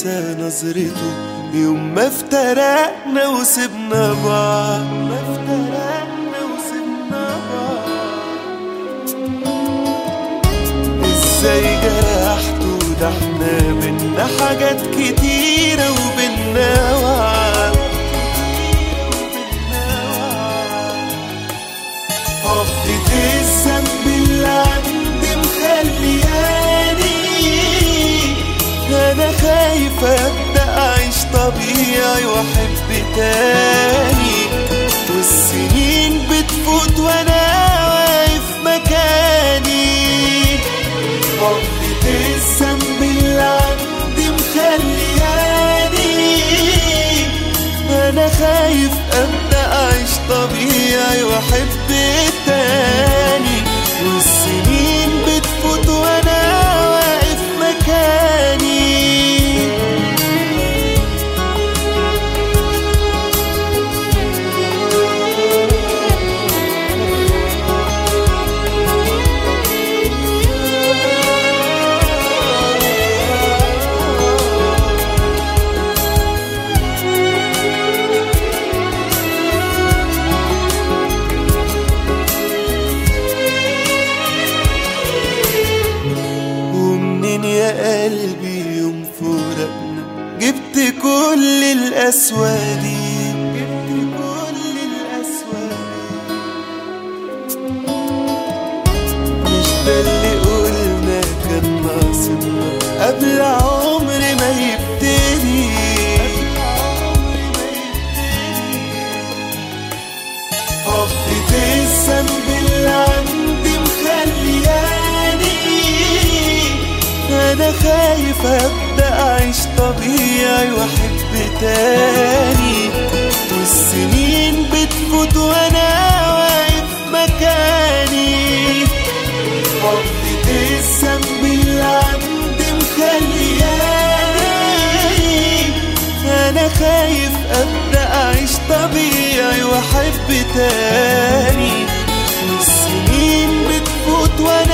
انسى نظرته يوم ما افترقنا وسبنا بعض ما افترقنا وسبنا بعض ازاي جرحته ده احنا بينا حاجات كتيرة وبينا وعد حفظة الذنب اللي عندي مخلياني انا خايف ابدا اعيش طبيعي واحب تاني والسنين بتفوت وانا واقف مكاني حفظة الذنب اللي عندي مخلياني انا خايف ابدا اعيش طبيعي واحب تاني والسنين بتفوت وانا واقف مكاني ومنين يا قلبي يوم فراقنا جبت كل القسوة دي جبت كل القسوة دي مش ده اللي قلنا كان ناقصنا قبل عمر ما يبتدي حفظة الذنب اللي عندي مخلياني انا خايف ابدا اعيش طبيعي واحب تاني والسنين بتفوت وانا واقف مكاني حفظة الذنب اللي عندي مخلياني انا خايف ابدا اعيش طبيعي واحب تاني والسنين بتفوت وانا